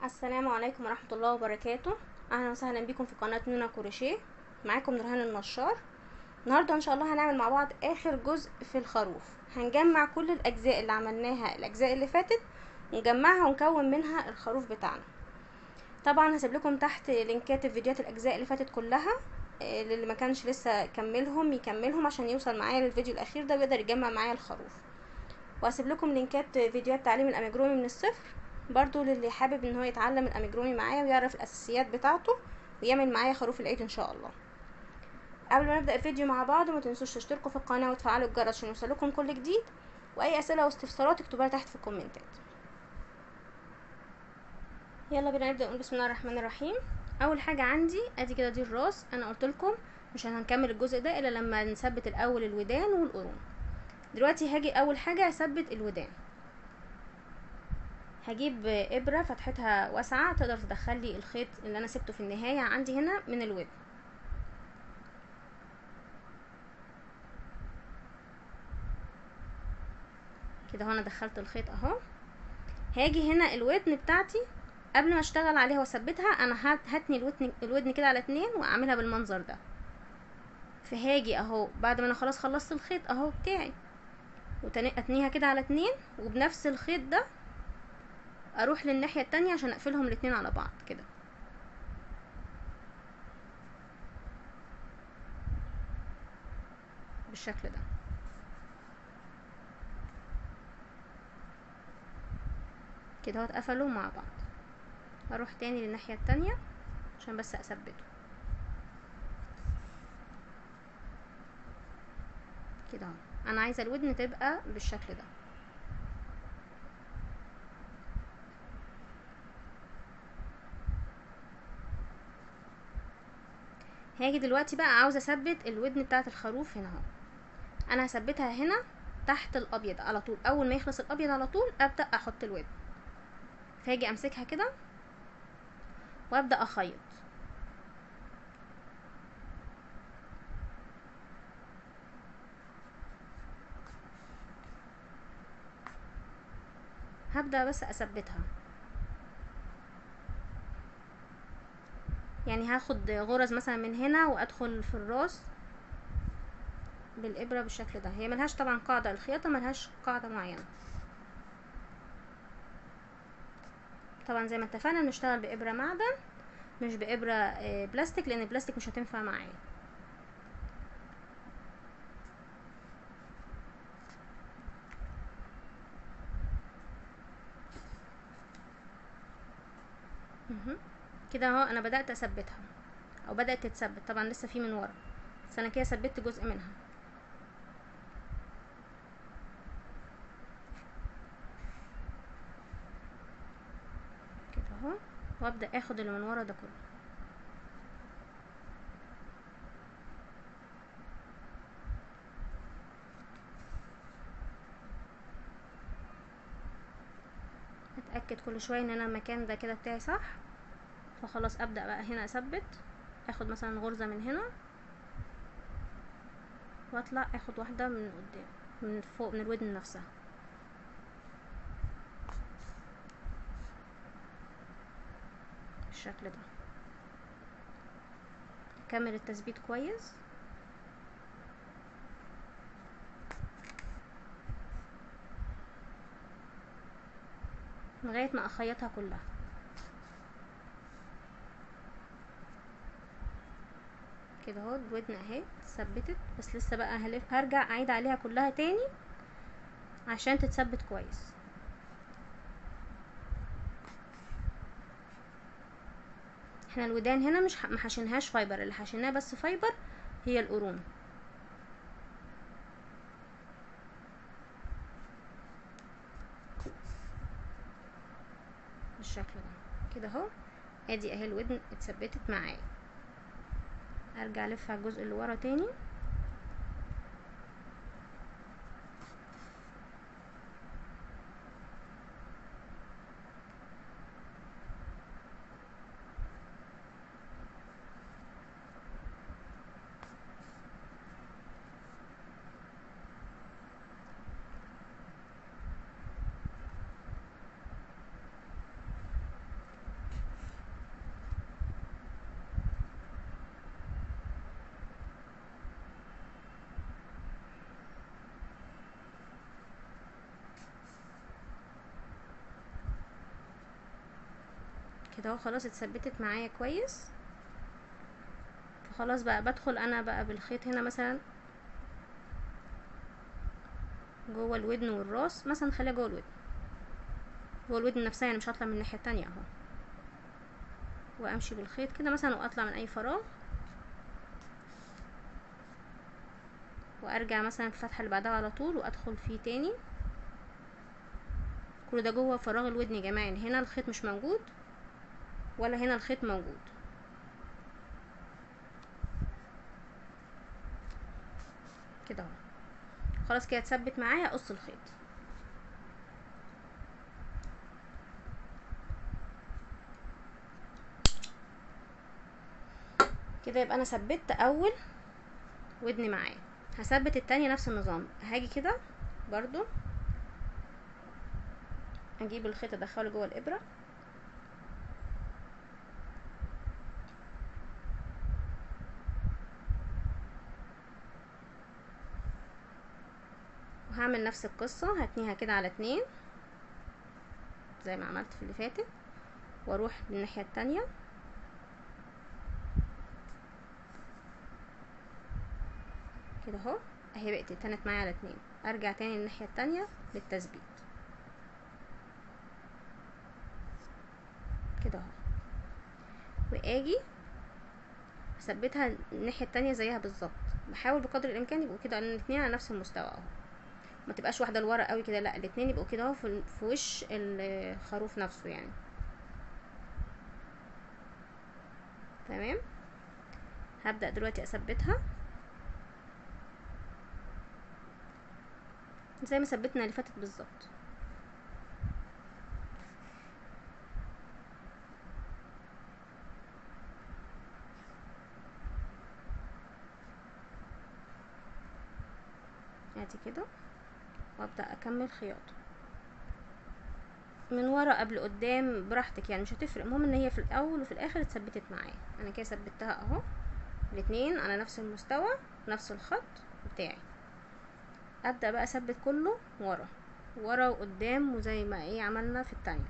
السلام عليكم ورحمة الله وبركاته اهلا وسهلا بكم في قناة نونا كروشيه معاكم نورهان النشار النهاردة ان شاء الله هنعمل مع بعض اخر جزء في الخروف هنجمع كل الاجزاء اللي عملناها الاجزاء اللي فاتت ونجمعها ونكون منها الخروف بتاعنا طبعا هسيب لكم تحت لينكات الفيديوهات الاجزاء اللي فاتت كلها آه، للي ما كانش لسه كملهم يكملهم عشان يوصل معايا للفيديو الاخير ده ويقدر يجمع معايا الخروف وهسيب لكم لينكات فيديوهات تعليم الاميجرومي من الصفر برضو للي حابب ان هو يتعلم الاميجرومي معايا ويعرف الاساسيات بتاعته ويعمل معايا خروف العيد ان شاء الله قبل ما نبدا الفيديو مع بعض ما تنسوش تشتركوا في القناه وتفعلوا الجرس عشان يوصلكم كل جديد واي اسئله واستفسارات اكتبوها تحت في الكومنتات يلا بينا نبدا نقول بسم الله الرحمن الرحيم اول حاجه عندي ادي كده دي الراس انا قلت لكم مش هنكمل الجزء ده الا لما نثبت الاول الودان والقرون دلوقتي هاجي اول حاجه اثبت الودان هجيب ابره فتحتها واسعه تقدر تدخل لي الخيط اللي انا سبته في النهايه عندي هنا من الودن كده هو انا دخلت الخيط اهو هاجي هنا الودن بتاعتي قبل ما اشتغل عليها واثبتها انا هتني الودن الودن كده على اتنين واعملها بالمنظر ده فهاجي اهو بعد ما انا خلاص خلصت الخيط اهو بتاعي واتنيها كده على اتنين وبنفس الخيط ده اروح للناحية التانية عشان اقفلهم الاتنين على بعض كده بالشكل ده كده اهو اتقفلوا مع بعض اروح تاني للناحية التانية عشان بس اثبته كده اهو انا عايزة الودن تبقى بالشكل ده هاجي دلوقتي بقى عاوزه اثبت الودن بتاعه الخروف هنا اهو انا هثبتها هنا تحت الابيض على طول اول ما يخلص الابيض على طول ابدا احط الودن فاجي امسكها كده وابدا اخيط هبدا بس اثبتها يعني هاخد غرز مثلا من هنا وادخل في الراس بالابره بالشكل ده هي ملهاش طبعا قاعده الخياطه ملهاش قاعده معينه طبعا زي ما اتفقنا نشتغل بابره معدن مش بابره بلاستيك لان البلاستيك مش هتنفع معايا كده اهو انا بدات اثبتها او بدات تتثبت طبعا لسه في من ورا بس انا كده ثبت جزء منها كده اهو وابدا اخد اللي من ورا ده كله اتاكد كل شويه ان انا المكان ده كده بتاعي صح فخلاص ابدا بقى هنا اثبت اخد مثلا غرزه من هنا واطلع اخد واحده من قدام من فوق من الودن نفسها بالشكل ده اكمل التثبيت كويس لغايه ما اخيطها كلها كده اهو الودن اهي اتثبتت بس لسه بقى هلف هرجع اعيد عليها كلها تاني عشان تتثبت كويس احنا الودان هنا مش ما حشيناهاش فايبر اللي حشيناه بس فايبر هي القرون بالشكل ده كده اهو ادي اهي الودن اتثبتت معايا ارجع الف على الجزء اللي ورا تاني كده اهو خلاص اتثبتت معايا كويس فخلاص بقى بدخل انا بقى بالخيط هنا مثلا جوه الودن والراس مثلا خليها جوه الودن جوه الودن نفسها يعني مش هطلع من الناحيه التانية اهو وامشي بالخيط كده مثلا واطلع من اي فراغ وارجع مثلا في الفتحه اللي بعدها على طول وادخل فيه تاني كل ده جوه فراغ الودن يا جماعه يعني هنا الخيط مش موجود ولا هنا الخيط موجود كده اهو خلاص كده اتثبت معايا اقص الخيط كده يبقى انا ثبت اول ودن معايا هثبت التانية نفس النظام هاجي كده برضو اجيب الخيط ادخله جوه الابره وهعمل نفس القصة هتنيها كده على اتنين زي ما عملت في اللي فاتت واروح للناحية التانية كده اهو اهي بقت اتنت معايا على اتنين ارجع تاني للناحية التانية للتثبيت كده اهو واجي اثبتها الناحية التانية زيها بالظبط بحاول بقدر الامكان يبقوا كده الاتنين على نفس المستوى اهو ما تبقاش واحده لورا قوي كده لا الاتنين يبقوا كده اهو في في وش الخروف نفسه يعني تمام هبدا دلوقتي اثبتها زي ما ثبتنا اللي فاتت بالظبط ادي كده وابدا اكمل خياطه من ورا قبل قدام براحتك يعني مش هتفرق المهم ان هي في الاول وفي الاخر اتثبتت معايا انا كده ثبتها اهو الاتنين على نفس المستوى نفس الخط بتاعي ابدا بقى اثبت كله ورا ورا وقدام وزي ما ايه عملنا في التانية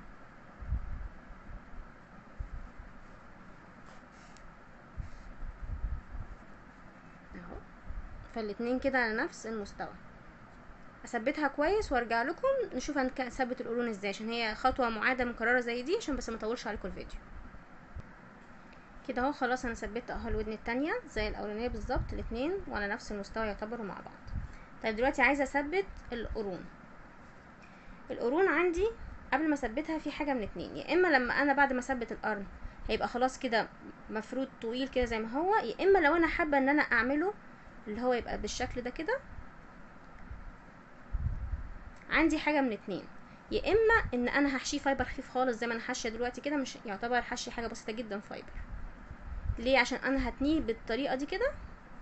اهو فالاتنين كده على نفس المستوى اثبتها كويس وارجع لكم نشوف هنثبت القرون ازاي عشان هي خطوه معاده مكرره زي دي عشان بس ما اطولش عليكم الفيديو كده اهو خلاص انا ثبت اهو الودن التانية زي الاولانيه بالظبط الاتنين وعلى نفس المستوى يعتبروا مع بعض طيب دلوقتي عايزه اثبت القرون القرون عندي قبل ما اثبتها في حاجه من اتنين يا اما لما انا بعد ما اثبت القرن هيبقى خلاص كده مفروض طويل كده زي ما هو يا اما لو انا حابه ان انا اعمله اللي هو يبقى بالشكل ده كده عندي حاجه من اتنين يا اما ان انا هحشيه فايبر خفيف خالص زي ما انا حاشيه دلوقتي كده مش يعتبر حشي حاجه بسيطه جدا فايبر ليه عشان انا هتنيه بالطريقه دي كده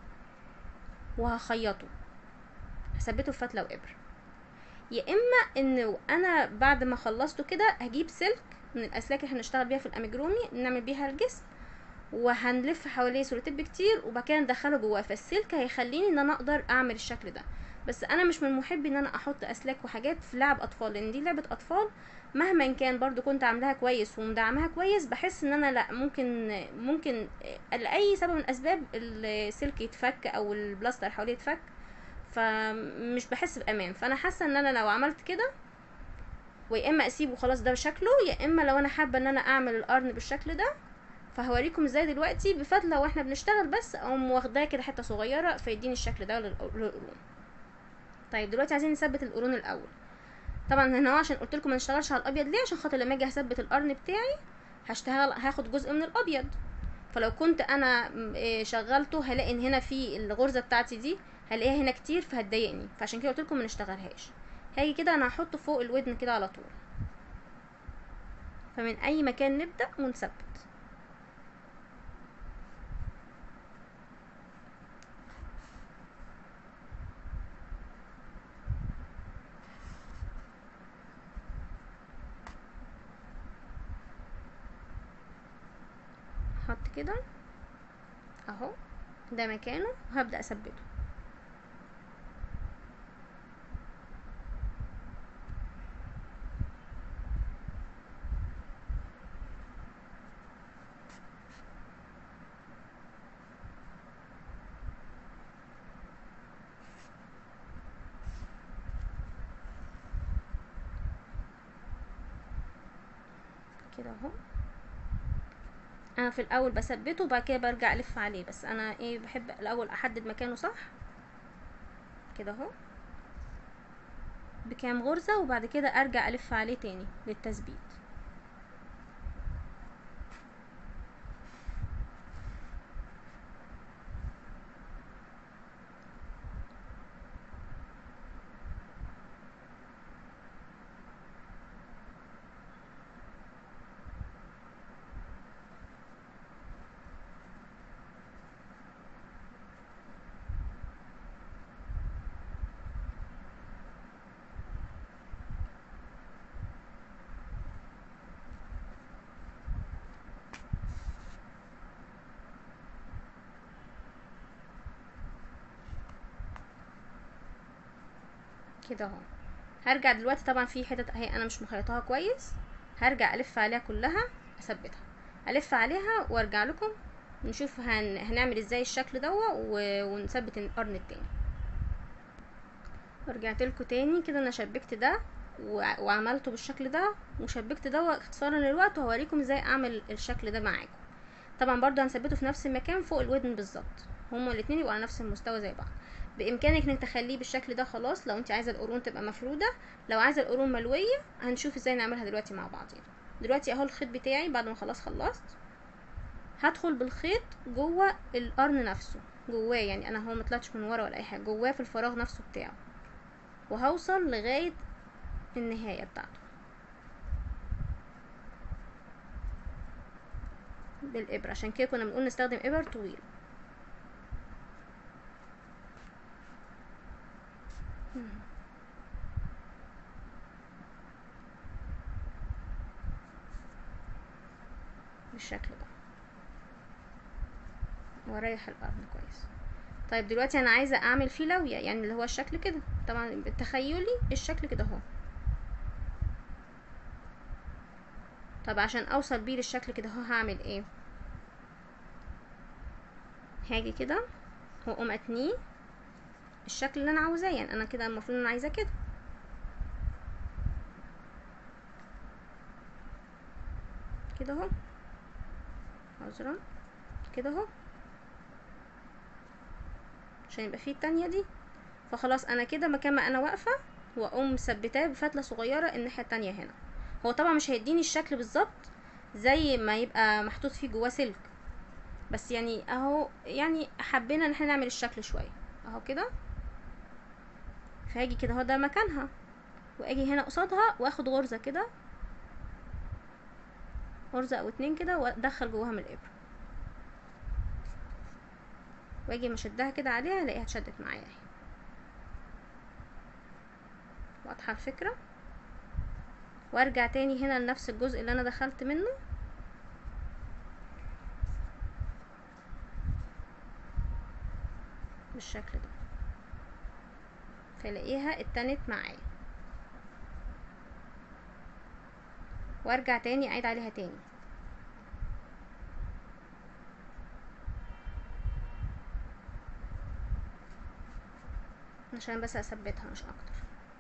وهخيطه هثبته في فتله وابر يا اما ان انا بعد ما خلصته كده هجيب سلك من الاسلاك اللي احنا هنشتغل بيها في الاميجرومي نعمل بيها الجسم وهنلف حواليه سولوتيب كتير وبعد كده ندخله جواه فالسلك هيخليني ان انا اقدر اعمل الشكل ده بس انا مش من محبي ان انا احط اسلاك وحاجات في لعب اطفال لان دي لعبه اطفال مهما كان برضو كنت عاملاها كويس ومدعمها كويس بحس ان انا لا ممكن ممكن لاي سبب من الاسباب السلك يتفك او البلاستر حواليه يتفك فمش بحس بامان فانا حاسه ان انا لو عملت كده ويا اما اسيبه خلاص ده بشكله يا اما لو انا حابه ان انا اعمل القرن بالشكل ده فهوريكم ازاي دلوقتي بفتله واحنا بنشتغل بس اقوم واخداه كده حته صغيره فيديني الشكل ده للقرون طيب دلوقتي عايزين نثبت القرون الاول طبعا هنا عشان قلت لكم ما نشتغلش على الابيض ليه عشان خاطر لما اجي اثبت القرن بتاعي هشتغل هاخد جزء من الابيض فلو كنت انا شغلته هلاقي ان هنا في الغرزه بتاعتي دي هلاقيها هنا كتير فهتضايقني فعشان كده قلت لكم ما نشتغلهاش هاجي كده انا هحطه فوق الودن كده على طول فمن اي مكان نبدا ونثبت احط كده اهو ده مكانه وهبدا اثبته كده اهو انا في الاول بثبته وبعد كده برجع الف عليه بس انا ايه بحب الاول احدد مكانه صح كده اهو بكام غرزة وبعد كده ارجع الف عليه تاني للتثبيت كده اهو هرجع دلوقتي طبعا في حتت اهي انا مش مخيطاها كويس هرجع الف عليها كلها اثبتها الف عليها وارجع لكم نشوف هن... هنعمل ازاي الشكل دوا و... ونثبت القرن التاني رجعت لكم تاني كده انا شبكت ده و... وعملته بالشكل ده وشبكت ده اختصارا للوقت وهوريكم ازاي اعمل الشكل ده معاكم طبعا برضو هنثبته في نفس المكان فوق الودن بالظبط هما الاتنين يبقوا على نفس المستوى زي بعض بامكانك انك تخليه بالشكل ده خلاص لو انت عايزه القرون تبقى مفروده لو عايزه القرون ملويه هنشوف ازاي نعملها دلوقتي مع بعض يعني. دلوقتي اهو الخيط بتاعي بعد ما خلاص خلصت هدخل بالخيط جوه القرن نفسه جواه يعني انا هو مطلعتش من ورا ولا اي حاجه جواه في الفراغ نفسه بتاعه وهوصل لغايه النهايه بتاعته بالابره عشان كده كنا بنقول نستخدم ابر طويل بالشكل ده واريح القرن كويس طيب دلوقتي انا عايزه اعمل فيه لويه يعني اللي هو الشكل كده طبعا تخيلي الشكل كده اهو طب عشان اوصل بيه للشكل كده اهو هعمل ايه هاجي كده واقوم اتنيه الشكل اللي انا عاوزاه يعني انا كده المفروض ان انا عايزاه كده كده اهو عذرا كده اهو عشان يبقى فيه التانية دي فخلاص انا كده مكان ما انا واقفة واقوم مثبتاه بفتلة صغيرة الناحية التانية هنا هو طبعا مش هيديني الشكل بالظبط زي ما يبقى محطوط فيه جواه سلك بس يعني اهو يعني حبينا ان احنا نعمل الشكل شوية اهو كده فهاجي كده اهو ده مكانها واجي هنا قصادها واخد غرزة كده غرزة او اتنين كده وادخل جواها من الابرة واجي مشدها كده عليها الاقيها اتشدت معايا اهي واضحة الفكرة وارجع تاني هنا لنفس الجزء اللي انا دخلت منه بالشكل ده فلاقيها اتنت معايا وارجع تاني اعيد عليها تاني عشان بس اثبتها مش اكتر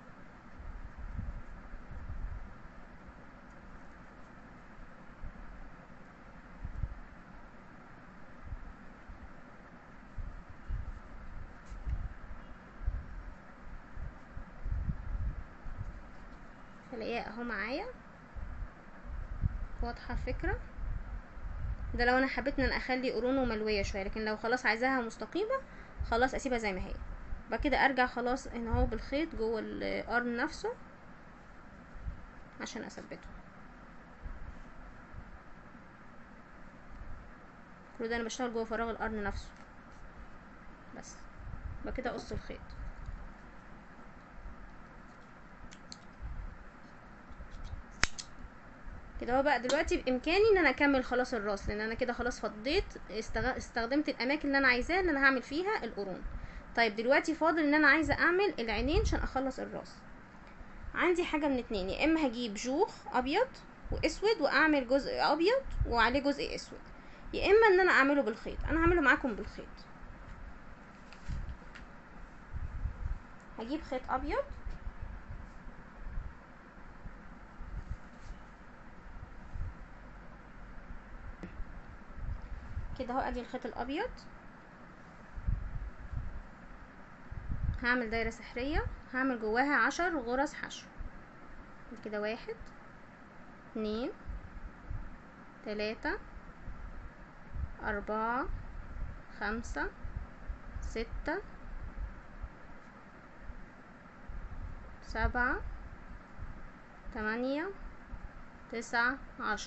هلاقيها اهو معايا واضحة الفكرة ده لو انا حبيت ان انا اخلي قرونه ملوية شوية لكن لو خلاص عايزاها مستقيمة خلاص اسيبها زي ما هي بعد كده ارجع خلاص ان هو بالخيط جوه القرن نفسه عشان اثبته كل ده انا بشتغل جوه فراغ القرن نفسه بس بعد كده اقص الخيط كده هو بقى دلوقتي بامكاني ان انا اكمل خلاص الراس لان انا كده خلاص فضيت استغ... استخدمت الاماكن اللي انا عايزاها اللي انا هعمل فيها القرون طيب دلوقتي فاضل ان انا عايزه اعمل العينين عشان اخلص الراس عندي حاجه من اتنين يا اما هجيب جوخ ابيض واسود واعمل جزء ابيض وعليه جزء اسود يا اما ان انا اعمله بالخيط انا هعمله معاكم بالخيط هجيب خيط ابيض كده اهو ادي الخيط الابيض هعمل دايرة سحرية هعمل جواها عشر غرز حشو كده واحد اتنين تلاتة أربعة خمسة ستة سبعة تمانية تسعة عشر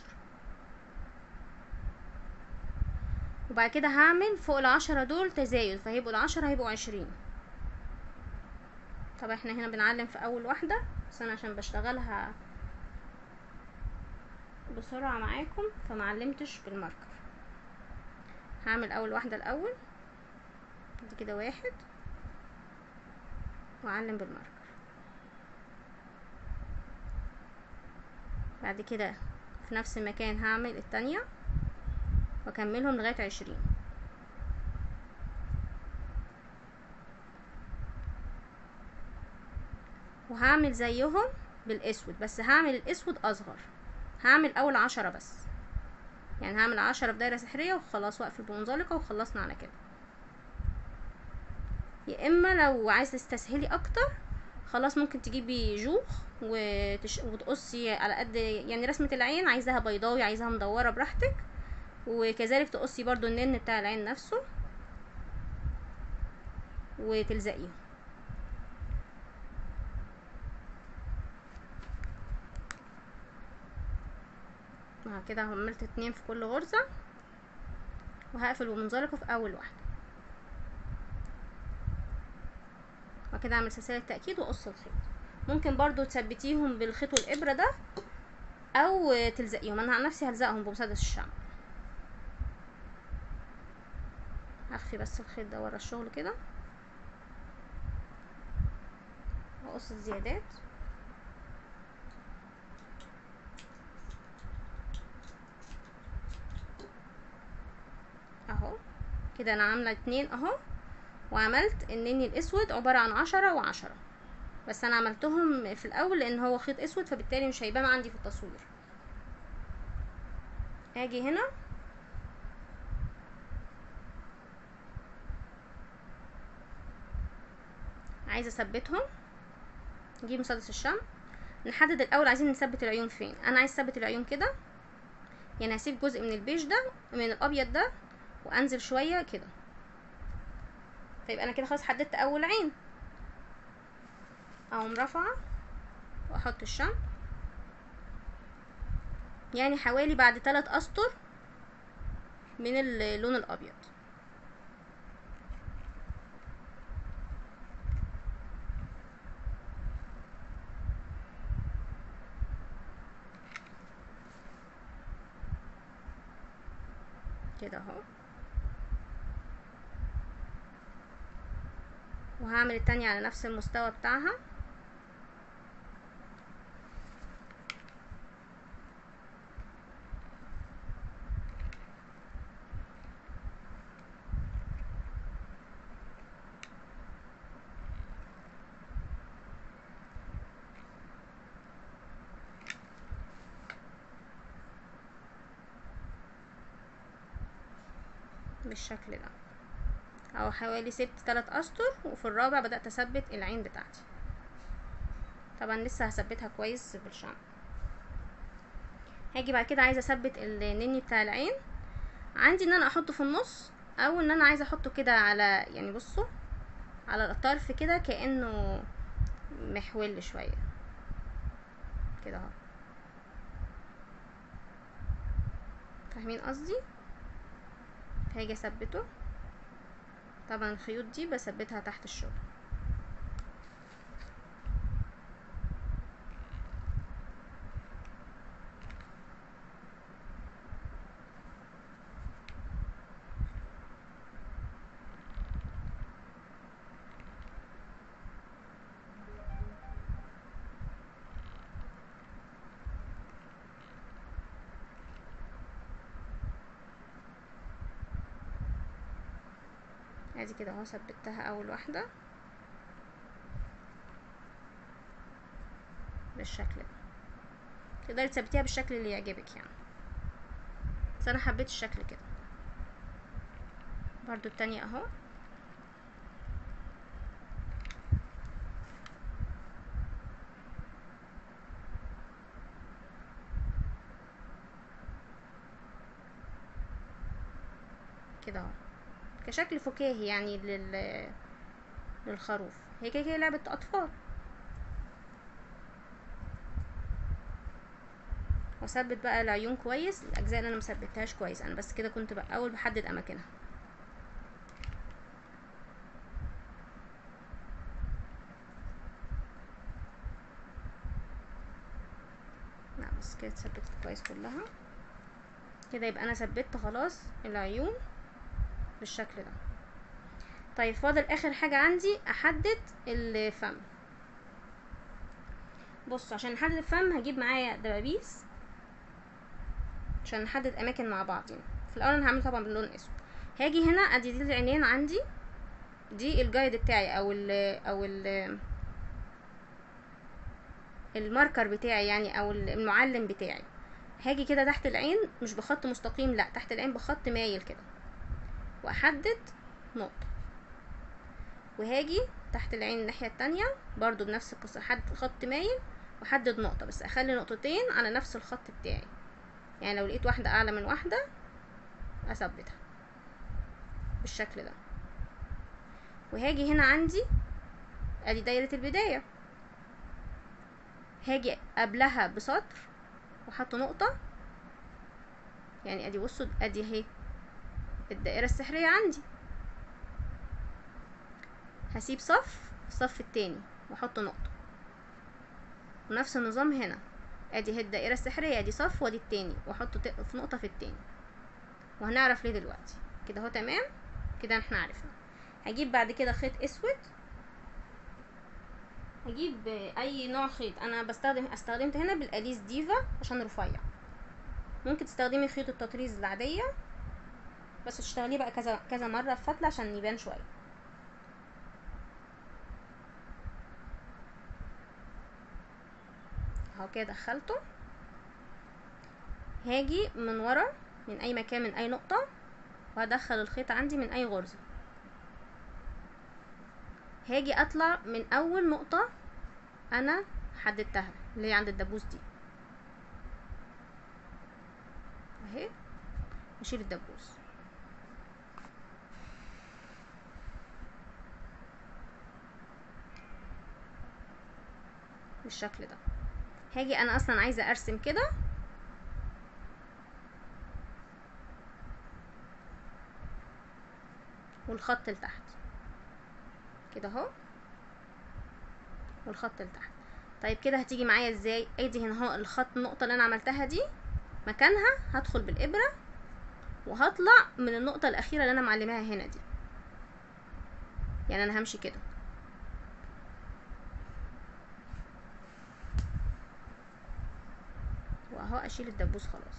وبعد كده هعمل فوق العشرة دول تزايد فهيبقوا العشرة هيبقوا عشرين طبعا احنا هنا بنعلم في اول واحدة بس انا عشان بشتغلها بسرعة معاكم فمعلمتش بالماركر هعمل اول واحدة الاول دي كده واحد واعلم بالماركر بعد كده في نفس المكان هعمل التانية واكملهم لغاية عشرين وهعمل زيهم بالاسود بس هعمل الاسود اصغر هعمل اول عشرة بس يعني هعمل عشرة في دايرة سحرية وخلاص واقفل بمنزلقة وخلصنا على كده يا اما لو عايز تستسهلي اكتر خلاص ممكن تجيبي جوخ وتش... وتقصي على قد يعني رسمة العين عايزاها بيضاوي عايزاها مدورة براحتك وكذلك تقصي برضو النن بتاع العين نفسه وتلزقيه مع كده عملت اتنين في كل غرزة وهقفل بمنزلقة في اول واحدة وكده اعمل سلسلة تأكيد واقص الخيط ممكن برضو تثبتيهم بالخيط والابرة ده او تلزقيهم انا عن نفسي هلزقهم بمسدس الشمع هخفي بس الخيط ده ورا الشغل كده واقص الزيادات اهو كده انا عامله اتنين اهو وعملت النني الاسود عباره عن عشرة وعشرة بس انا عملتهم في الاول لان هو خيط اسود فبالتالي مش هيبان عندي في التصوير اجي هنا عايزه اثبتهم نجيب مسدس الشمع نحدد الاول عايزين نثبت العيون فين انا عايز اثبت العيون كده يعني هسيب جزء من البيج ده من الابيض ده وانزل شويه كده فيبقى انا كده خلاص حددت اول عين اقوم رافعه واحط الشمع يعني حوالي بعد ثلاث اسطر من اللون الابيض كده اهو وهعمل التانية على نفس المستوى بتاعها بالشكل ده او حوالي سبت تلات اسطر وفي الرابع بدأت اثبت العين بتاعتي طبعا لسه هثبتها كويس بالشمع هاجي بعد كده عايزه اثبت النني بتاع العين عندي ان انا احطه في النص او ان انا عايزه احطه كده على يعني بصوا على الطرف كده كانه محول شويه كده اهو فاهمين قصدي هاجي اثبته طبعا الخيوط دي بثبتها تحت الشغل ادي كده اهو ثبتها اول واحده بالشكل ده تقدري تثبتيها بالشكل اللي يعجبك يعني بس انا حبيت الشكل كده برضو التانية اهو كده اهو كشكل فكاهي يعني لل للخروف هي كده كده لعبة أطفال واثبت بقى العيون كويس الاجزاء اللي انا مثبتهاش كويس انا بس كده كنت بقى اول بحدد اماكنها لا بس كده اتثبتت كويس كلها كده يبقى انا ثبتت خلاص العيون بالشكل ده طيب فاضل اخر حاجة عندي احدد الفم بص عشان نحدد الفم هجيب معايا دبابيس عشان نحدد اماكن مع بعض يعني في الاول انا هعمل طبعا باللون الاسود هاجي هنا ادي دي العينين عندي دي الجايد بتاعي او ال او ال الماركر بتاعي يعني او المعلم بتاعي هاجي كده تحت العين مش بخط مستقيم لا تحت العين بخط مايل كده واحدد نقطة وهاجي تحت العين الناحية التانية برضو بنفس القصة حد خط مايل واحدد نقطة بس اخلي نقطتين على نفس الخط بتاعي يعني لو لقيت واحدة اعلى من واحدة اثبتها بالشكل ده وهاجي هنا عندي ادي دايرة البداية هاجي قبلها بسطر واحط نقطة يعني ادي بصوا ادي اهي الدائرة السحرية عندي هسيب صف الصف التاني واحط نقطة ونفس النظام هنا ادي هي الدائرة السحرية ادي صف وادي التاني واحط في نقطة في التاني وهنعرف ليه دلوقتي كده اهو تمام كده احنا عرفنا هجيب بعد كده خيط اسود هجيب اي نوع خيط انا بستخدم استخدمت هنا بالاليس ديفا عشان رفيع ممكن تستخدمي خيط التطريز العادية بس تشتغليه بقى كذا كذا مرة في فتلة عشان يبان شوية اهو كده دخلته هاجي من ورا من اي مكان من اي نقطة وهدخل الخيط عندي من اي غرزة هاجي اطلع من اول نقطة انا حددتها اللي هي عند الدبوس دي اهي اشيل الدبوس بالشكل ده هاجي انا اصلا عايزه ارسم كده والخط لتحت كده اهو والخط لتحت طيب كده هتيجي معايا ازاي ادي هنا اهو الخط النقطه اللي انا عملتها دي مكانها هدخل بالابره وهطلع من النقطه الاخيره اللي انا معلماها هنا دي يعني انا همشي كده واهو اشيل الدبوس خلاص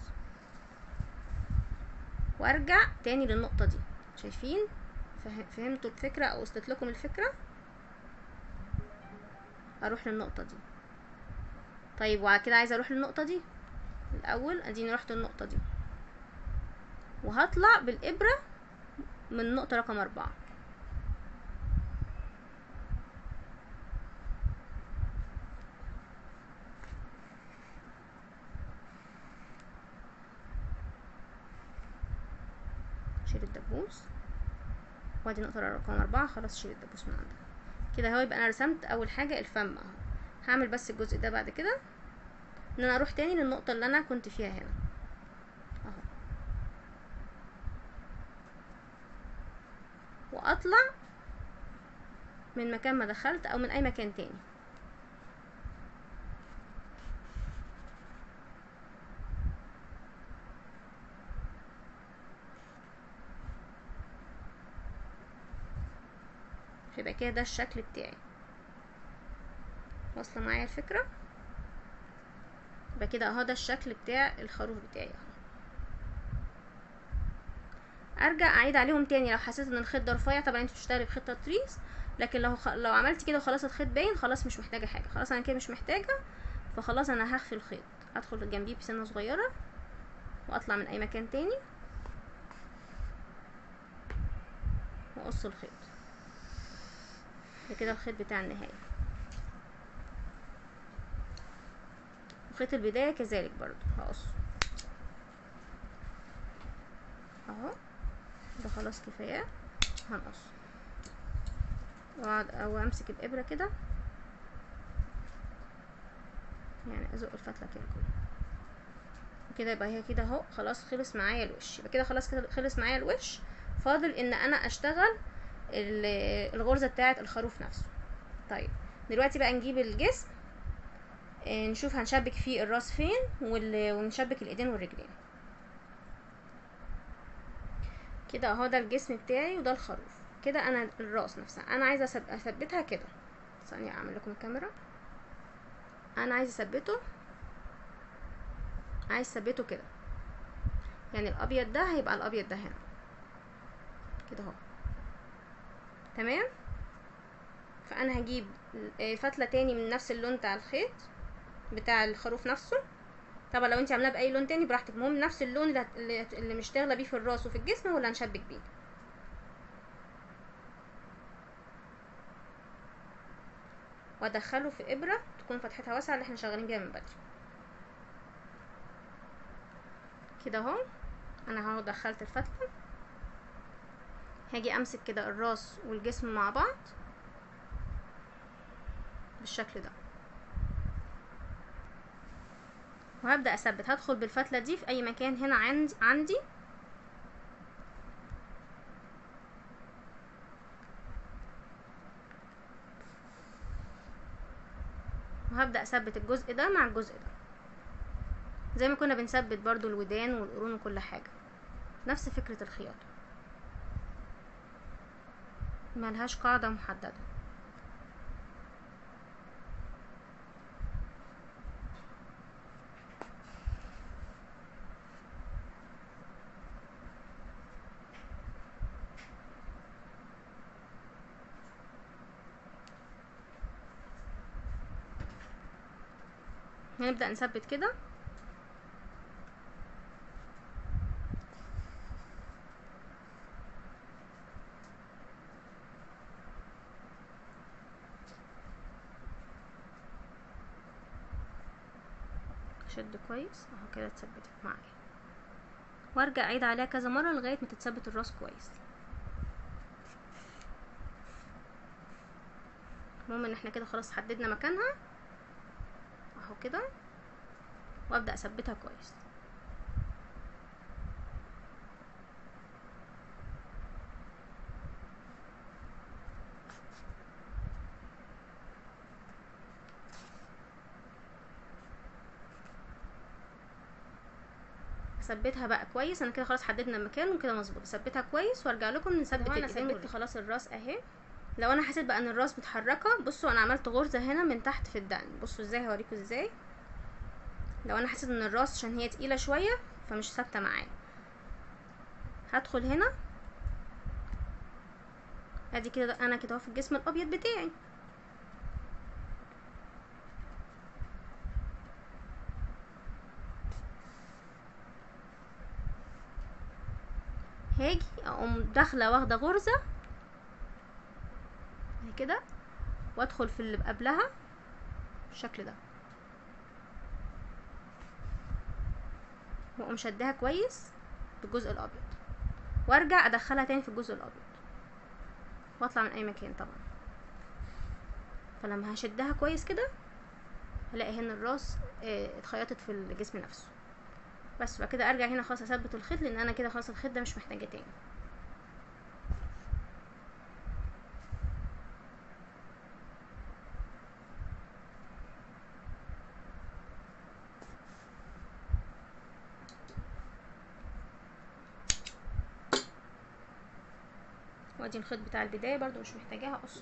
وارجع تاني للنقطه دي شايفين فهمتوا الفكره او وصلت لكم الفكره اروح للنقطه دي طيب وبعد كده عايزه اروح للنقطه دي الاول اديني رحت النقطه دي وهطلع بالابره من النقطه رقم أربعة شيل الدبوس وادي نقطة رقم أربعة خلاص شيل الدبوس من عندها كده اهو يبقى أنا رسمت أول حاجة الفم اهو هعمل بس الجزء ده بعد كده إن أنا أروح تاني للنقطة اللي أنا كنت فيها هنا اهو وأطلع من مكان ما دخلت أو من أي مكان تاني يبقى كده ده الشكل بتاعي واصله معايا الفكره يبقى كده اهو ده الشكل بتاع الخروف بتاعي اهو ارجع اعيد عليهم تاني لو حسيت ان الخيط ده رفيع طبعا انت بتشتغلي بخيط تطريز لكن لو خ... لو عملت كده وخلاص الخيط باين خلاص مش محتاجه حاجه خلاص انا كده مش محتاجه فخلاص انا هخفي الخيط ادخل جنبيه بسنه صغيره واطلع من اي مكان تاني هقص الخيط ده كده الخيط بتاع النهاية وخيط البداية كذلك برضو هقصه اهو ده خلاص كفاية هنقص واقعد او امسك الابرة كده يعني ازق الفتلة كده كده كده يبقى هي كده اهو خلاص خلص معايا الوش يبقى كده خلاص كده خلص معايا الوش فاضل ان انا اشتغل ال- الغرزة بتاعة الخروف نفسه طيب دلوقتي بقى نجيب الجسم آه، نشوف هنشبك فيه الراس فين وال- ونشبك الايدين والرجلين كده اهو ده الجسم بتاعي وده الخروف كده انا الراس نفسها انا عايزه أثب- اثبتها كده ثانيه اعمل لكم الكاميرا انا عايزه اثبته عايز اثبته كده يعني الابيض ده هيبقى الابيض ده هنا كده اهو تمام فانا هجيب آه، فتله تاني من نفس اللون بتاع الخيط بتاع الخروف نفسه طبعا لو انت عاملاه باي لون تاني براحتك المهم نفس اللون اللي, هت- اللي هت- اللي مشتغله بيه في الراس وفي الجسم هو اللي هنشبك بيه وادخله في ابره تكون فتحتها واسعه اللي احنا شغالين بيها من بدري كده اهو انا اهو دخلت الفتله هاجي امسك كده الراس والجسم مع بعض بالشكل ده وهبدا اثبت هدخل بالفتله دي في اي مكان هنا عندي عندي وهبدا اثبت الجزء ده مع الجزء ده زي ما كنا بنثبت برضو الودان والقرون وكل حاجه نفس فكره الخياطه ملهاش قاعده محدده هنبدأ نثبت كده شد كويس اهو كده اتثبتت معايا وارجع اعيد عليها كذا مرة لغاية ما تتثبت الراس كويس المهم ان احنا كده خلاص حددنا مكانها اهو كده وابدا اثبتها كويس اثبتها بقى كويس انا كده خلاص حددنا المكان وكده مظبوط اثبتها كويس وارجع لكم نثبت انا الايدين ثبت والرجلين. خلاص الراس اهي لو انا حسيت بقى ان الراس متحركه بصوا انا عملت غرزه هنا من تحت في الدقن بصوا ازاي هوريكم ازاي لو انا حسيت ان الراس عشان هي تقيله شويه فمش ثابته معايا هدخل هنا ادي كده انا كده اهو في الجسم الابيض بتاعي هاجي اقوم داخله واخده غرزه زي كده وادخل في اللي قبلها بالشكل ده واقوم شدها كويس في الجزء الابيض وارجع ادخلها تاني في الجزء الابيض واطلع من اي مكان طبعا فلما هشدها كويس كده هلاقي هنا الراس اه، اتخيطت في الجسم نفسه بس بعد كده ارجع هنا خلاص اثبت الخيط لان انا كده خلاص الخيط ده مش محتاجه تاني وادي الخيط بتاع البدايه برضو مش محتاجاها اقصه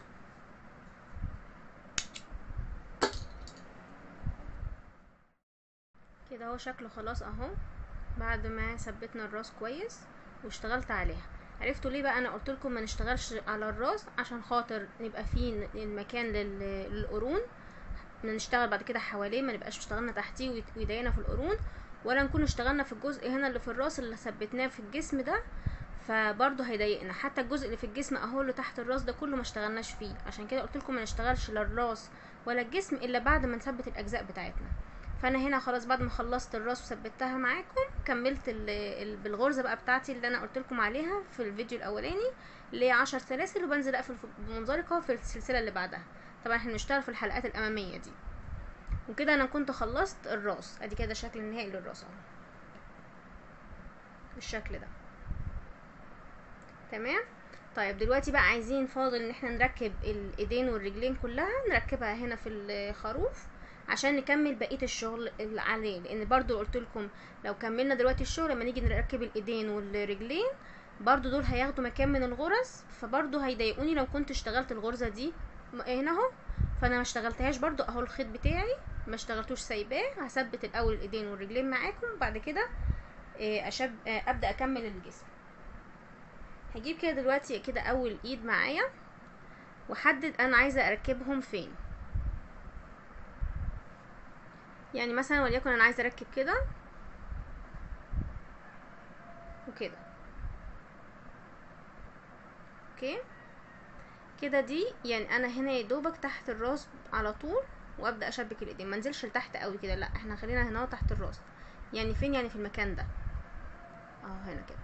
كده اهو شكله خلاص اهو بعد ما ثبتنا الراس كويس واشتغلت عليها عرفتوا ليه بقى انا قلت لكم ما نشتغلش على الراس عشان خاطر يبقى فيه المكان لل- للقرون ما نشتغل بعد كده حواليه ما نبقاش اشتغلنا تحتيه ويت- ويضايقنا في القرون ولا نكون اشتغلنا في الجزء هنا اللي في الراس اللي ثبتناه في الجسم ده فبرضه هيضايقنا حتى الجزء اللي في الجسم اهو اللي تحت الراس ده كله ما اشتغلناش فيه عشان كده قلت لكم ما نشتغلش لا الراس ولا الجسم الا بعد ما نثبت الاجزاء بتاعتنا فانا هنا خلاص بعد ما خلصت الراس وثبتها معاكم كملت ال- ال- بالغرزه بقى بتاعتي اللي انا قلت لكم عليها في الفيديو الاولاني اللي هي 10 سلاسل وبنزل اقفل في- بمنزلقه في السلسله اللي بعدها طبعا احنا بنشتغل في الحلقات الاماميه دي وكده انا كنت خلصت الراس ادي كده الشكل النهائي للراس اهو بالشكل ده تمام طيب دلوقتي بقى عايزين فاضل ان احنا نركب الايدين والرجلين كلها نركبها هنا في الخروف عشان نكمل بقيه الشغل اللي عليه لان برضو قلت لكم لو كملنا دلوقتي الشغل لما نيجي نركب الايدين والرجلين برضو دول هياخدوا مكان من الغرز فبرضو هيضايقوني لو كنت اشتغلت الغرزه دي م- هنا اهو فانا ما اشتغلتهاش برضو اهو الخيط بتاعي ما اشتغلتوش سايباه هثبت الاول الايدين والرجلين معاكم وبعد كده إيه، أشب... آه، ابدا اكمل الجسم هجيب كده دلوقتي كده اول ايد معايا واحدد انا عايزه اركبهم فين يعني مثلا وليكن انا عايزه اركب كده وكده اوكي كده دي يعني انا هنا يا دوبك تحت الراس على طول وابدا اشبك الايدين ما انزلش لتحت قوي كده لا احنا خلينا هنا أهو تحت الراس يعني فين يعني في المكان ده اهو هنا كده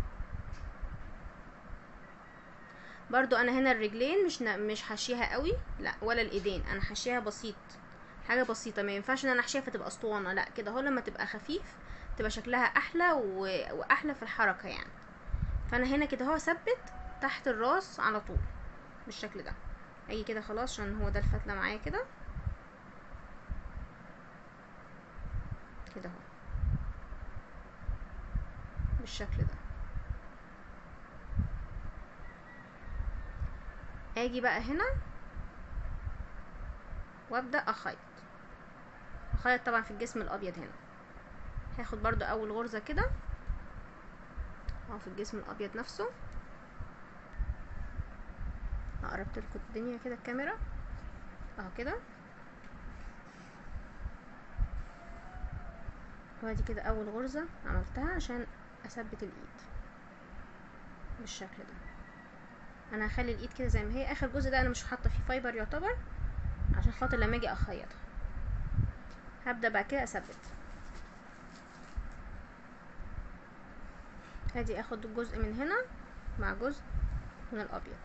برضو انا هنا الرجلين مش ن... مش حاشيها قوي لا ولا الايدين انا حاشيها بسيط حاجه بسيطه ما ينفعش ان انا احشيها فتبقى اسطوانه لا كده اهو لما تبقى خفيف تبقى شكلها احلى و... واحلى في الحركه يعني فانا هنا كده اهو اثبت تحت الراس على طول بالشكل ده اجي كده خلاص عشان هو ده الفتله معايا كده كده اهو بالشكل ده اجي بقى هنا وابدا اخيط اخيط طبعا في الجسم الابيض هنا هاخد برضو اول غرزه كده اهو في الجسم الابيض نفسه قربت لكم الدنيا كده الكاميرا اهو كده وادي كده اول غرزه عملتها عشان اثبت الايد بالشكل ده انا هخلي الايد كده زي ما هي اخر جزء ده انا مش حاطه فيه فايبر يعتبر عشان خاطر لما اجي اخيطها هبدا بعد كده اثبت ادي اخد جزء من هنا مع جزء من الابيض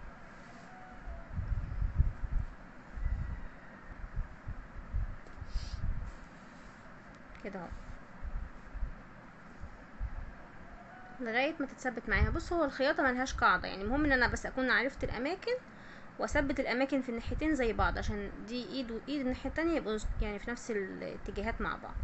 كده اهو لغايه ما تتثبت معاها بص هو الخياطه ملهاش قاعده يعني المهم ان انا بس اكون عرفت الاماكن واثبت الاماكن في الناحيتين زي بعض عشان دي ايد وايد الناحيه التانية يبقوا يعني في نفس الاتجاهات مع بعض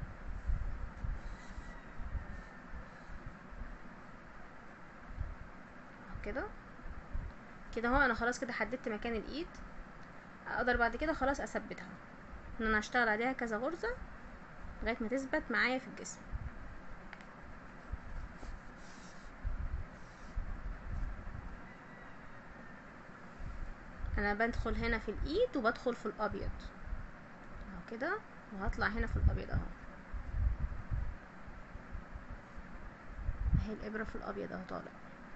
أهو كده كده اهو انا خلاص كده حددت مكان الايد اقدر بعد كده خلاص اثبتها ان انا هشتغل عليها كذا غرزه لغايه ما تثبت معايا في الجسم انا بدخل هنا في الايد وبدخل في الابيض اهو كده وهطلع هنا في الابيض اهو اهي الابره في الابيض اهو طالع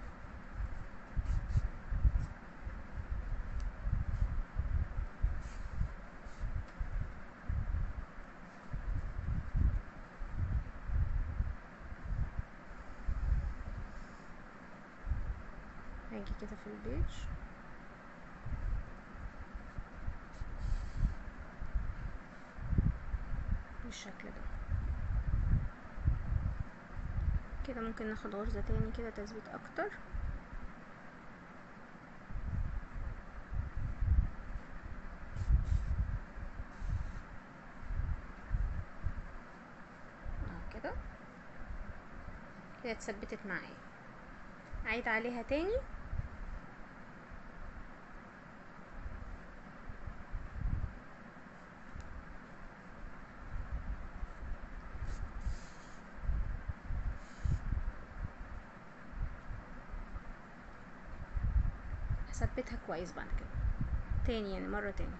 هاجي كده في البيج بالشكل ده كده ممكن ناخد غرزة تاني كده تثبيت اكتر اهو كده كده اتثبتت معايا عيد عليها تاني هثبتها كويس بعد كده تاني يعني مرة تاني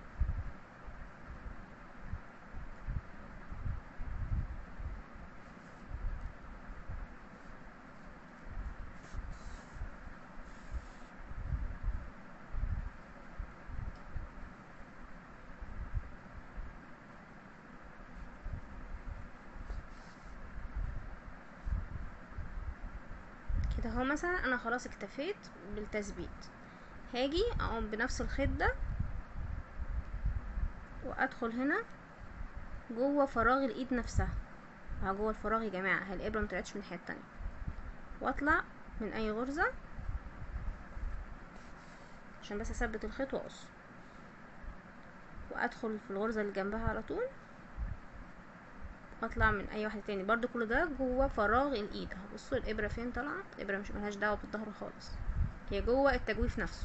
كده اهو مثلا انا خلاص اكتفيت بالتثبيت هاجي اقوم بنفس الخيط ده وادخل هنا جوه فراغ الايد نفسها اهو جوه الفراغ يا جماعه هي الابره مطلعتش من الناحيه التانية واطلع من اي غرزه عشان بس اثبت الخيط واقص وادخل في الغرزه اللي جنبها على طول واطلع من اي واحده تاني برضو كل ده جوه فراغ الايد اهو بصوا الابره فين طلعت الابره مش ملهاش دعوه بالظهر خالص هي جوه التجويف نفسه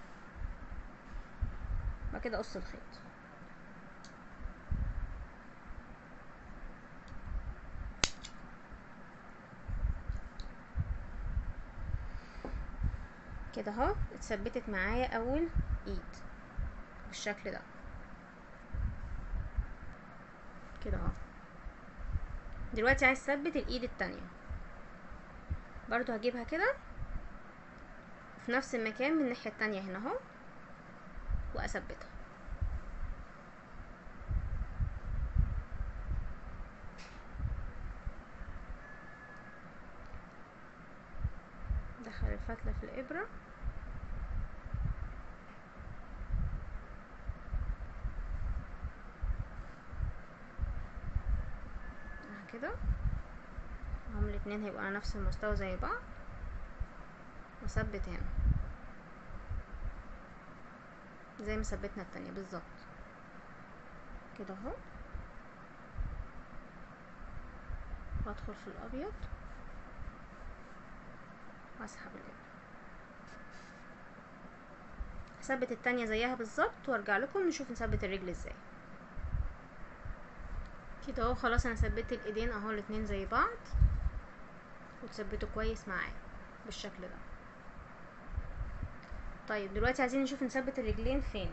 بعد كده اقص الخيط كده اهو اتثبتت معايا اول ايد بالشكل ده كده اهو دلوقتي عايز اثبت الايد التانية برضو هجيبها كده في نفس المكان من الناحية التانية هنا اهو واثبتها دخل الفتلة في الإبرة كده هم الاتنين هيبقوا على نفس المستوى زي بعض واثبت هنا زي ما ثبتنا التانية بالظبط كده اهو وادخل في الابيض واسحب الابره هثبت التانية زيها بالظبط وارجع لكم نشوف نثبت الرجل ازاي كده اهو خلاص انا ثبت الايدين اهو الاتنين زي بعض وتثبتوا كويس معايا بالشكل ده طيب دلوقتي عايزين نشوف نثبت الرجلين فين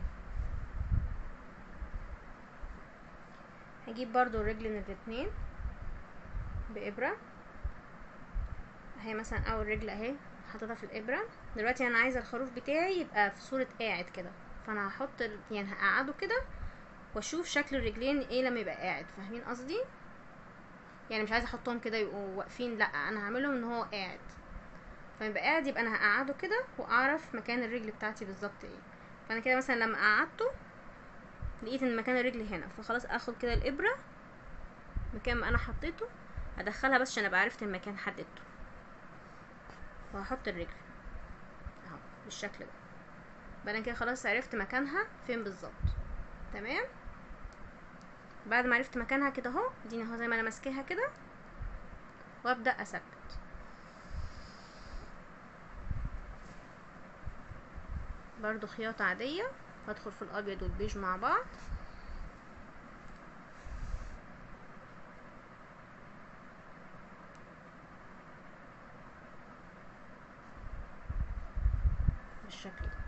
هجيب برضو الرجل من الاتنين بإبرة اهي مثلا اول رجل اهي حاططها في الإبرة دلوقتي انا عايزة الخروف بتاعي يبقى في صورة قاعد كده فانا هحط يعني هقعده كده واشوف شكل الرجلين ايه لما يبقى قاعد فاهمين قصدي يعني مش عايزه احطهم كده يبقوا واقفين لا انا هعملهم ان هو قاعد فيبقى قاعد يبقى انا هقعده كده واعرف مكان الرجل بتاعتي بالظبط ايه فانا كده مثلا لما قعدته لقيت ان مكان الرجل هنا فخلاص اخد كده الابره مكان ما انا حطيته ادخلها بس عشان ابقى عرفت المكان حددته وهحط الرجل اهو بالشكل ده يبقى انا كده خلاص عرفت مكانها فين بالظبط تمام بعد ما عرفت مكانها كده اهو اديني اهو زي ما انا ماسكاها كده وابدا اثبت برضو خياطة عادية وادخل في الابيض والبيج مع بعض بالشكل ده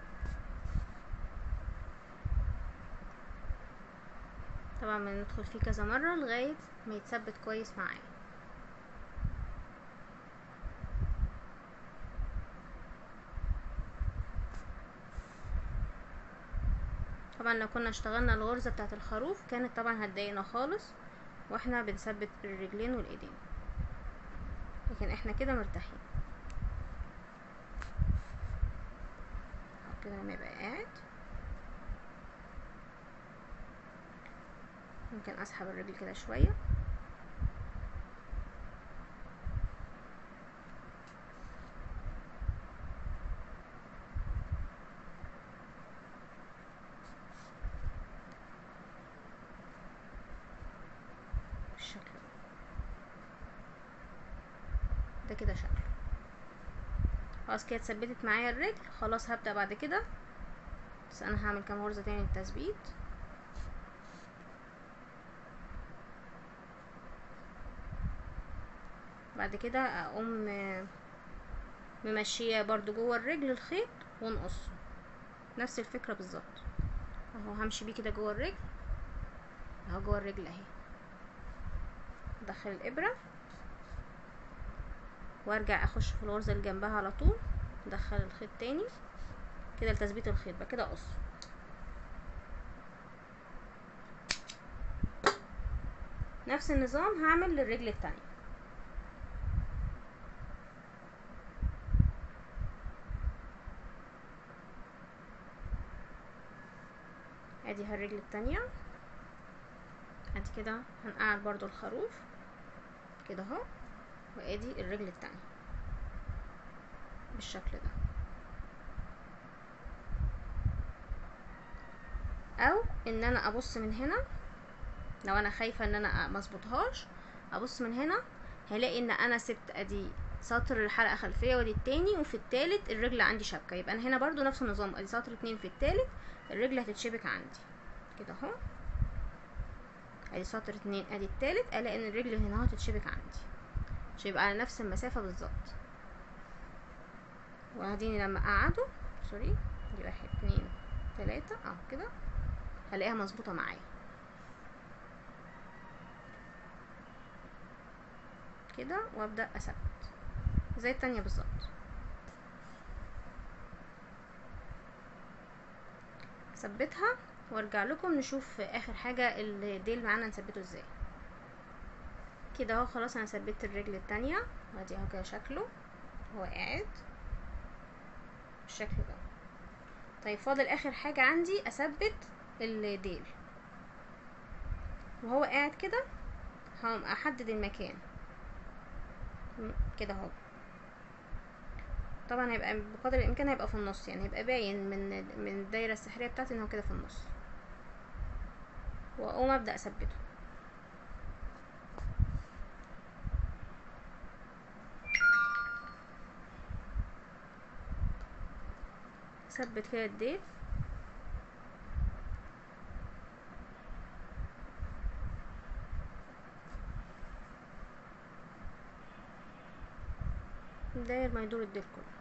طبعا بندخل فيه كذا مرة لغاية ما يتثبت كويس معايا طبعا لو كنا اشتغلنا الغرزة بتاعت الخروف كانت طبعا هتضايقنا خالص واحنا بنثبت الرجلين والايدين لكن احنا كده مرتاحين كده لما يبقى قاعد ممكن اسحب الرجل كده شوية بالشكل ده ده كده شكل خلاص كده اتثبتت معايا الرجل خلاص هبدأ بعد كده بس انا هعمل كام غرزة تاني للتثبيت بعد كده اقوم ممشيه برضو جوه الرجل الخيط ونقصه نفس الفكره بالظبط اهو همشي بيه كده جوه الرجل اهو جوه الرجل اهي ادخل الابره وارجع اخش في الغرزه اللي جنبها على طول ادخل الخيط تاني كده لتثبيت الخيط بقى كده اقص نفس النظام هعمل للرجل التانية ادي ها الرجل التانية ادي كده هنقعد برضو الخروف كده اهو وادي الرجل التانية بالشكل ده او ان انا ابص من هنا لو انا خايفه ان انا مظبطهاش ابص من هنا هلاقي ان انا سبت ادي سطر الحلقه خلفيه ودي التاني وفي التالت الرجل عندي شبكه يبقى انا هنا برضو نفس النظام ادي سطر اتنين في التالت الرجل هتتشبك عندي كده اهو ادي سطر اتنين ادي التالت الاقي ان الرجل هنا هتتشبك عندي عشان يبقى على نفس المسافه بالظبط وهديني لما اقعده سوري دي واحد اتنين تلاته اه كده هلاقيها مظبوطه معايا كده وابدا اثبت زي التانية بالظبط ثبتها وارجع لكم نشوف اخر حاجة الديل معانا نثبته ازاي كده اهو خلاص انا ثبت الرجل التانية وادي اهو كده شكله هو قاعد بالشكل ده طيب فاضل اخر حاجة عندي اثبت الديل وهو قاعد كده هقوم احدد المكان كده اهو طبعا هيبقى بقدر الامكان هيبقى في النص يعني هيبقى باين من من الدايره السحريه بتاعتي ان هو كده في النص واقوم ابدا اثبته ثبت كده الديل داير ما يدور الديل كله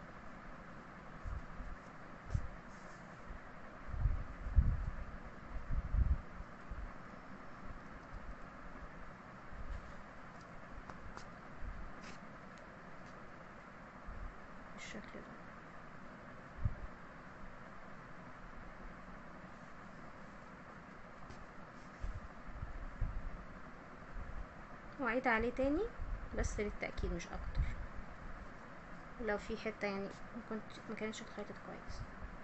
بالشكل ده وأعيد عليه تاني بس للتأكيد مش أكتر لو في حتة يعني ممكن ما كانتش اتخيطت كويس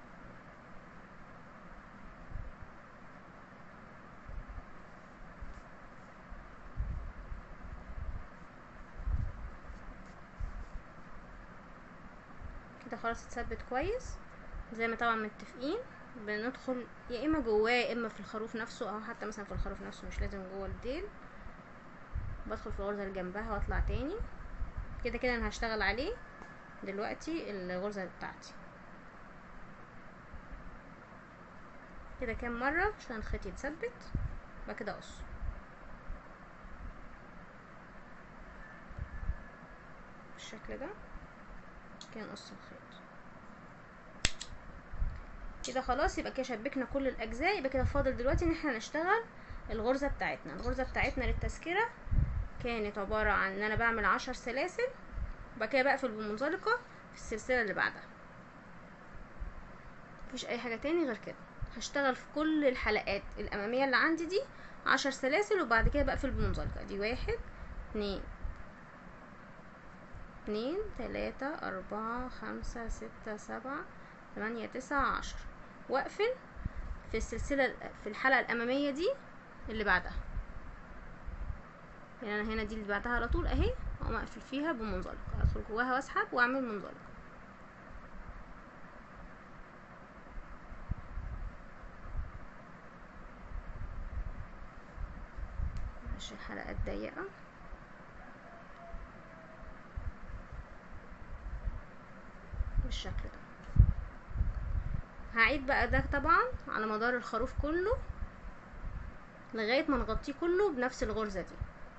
كده خلاص اتثبت كويس زي ما طبعا متفقين بندخل يا اما جواه يا اما في الخروف نفسه او حتى مثلا في الخروف نفسه مش لازم جوه الديل بدخل في الغرزة اللي جنبها واطلع تاني كده كده انا هشتغل عليه دلوقتي الغرزة بتاعتي كده كام مرة عشان الخيط يتثبت بعد كده اقص بالشكل ده كده نقص الخيط كده خلاص يبقى كده شبكنا كل الاجزاء يبقى كده فاضل دلوقتي ان احنا نشتغل الغرزة بتاعتنا الغرزة بتاعتنا للتذكرة كانت عبارة عن ان انا بعمل عشر سلاسل وبعد كده بقفل بمنزلقة في السلسلة اللي بعدها مفيش اي حاجة تاني غير كده هشتغل في كل الحلقات الامامية اللي عندي دي عشر سلاسل وبعد كده بقفل بمنزلقة دي واحد اتنين اتنين تلاتة اربعة خمسة ستة سبعة تمانية تسعة عشر واقفل في السلسلة في الحلقة الامامية دي اللي بعدها يعني انا هنا دي اللي بعدها على طول اهي اقوم اقفل فيها بمنزلقة ادخل جواها واسحب واعمل منزلقة ماشي الحلقات ضيقة بالشكل ده هعيد بقى ده طبعا على مدار الخروف كله لغاية ما نغطيه كله بنفس الغرزة دي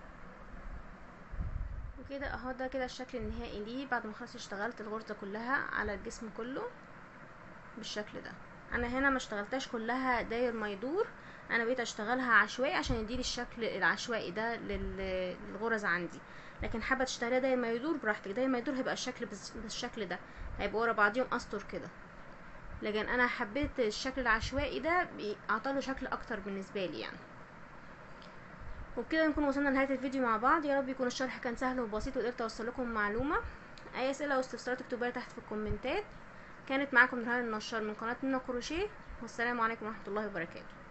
وكده اهو ده كده الشكل النهائي ليه بعد ما خلاص اشتغلت الغرزة كلها على الجسم كله بالشكل ده انا هنا ما اشتغلتهاش كلها داير ما يدور انا بقيت اشتغلها عشوائي عشان يديلي الشكل العشوائي ده لل- للغرز عندي لكن حابه تشتغليها داير ما يدور براحتك داير ما يدور هيبقى الشكل بس- بالشكل ده هيبقى ورا بعضيهم اسطر كده لكن انا حبيت الشكل العشوائي ده اعطاله شكل اكتر بالنسبه لي يعني وبكده نكون وصلنا لنهايه الفيديو مع بعض يا رب يكون الشرح كان سهل وبسيط وقدرت اوصل لكم معلومه اي اسئله او استفسارات اكتبوها لي تحت في الكومنتات كانت معاكم نهار النشار من قناه نونا كروشيه والسلام عليكم ورحمه الله وبركاته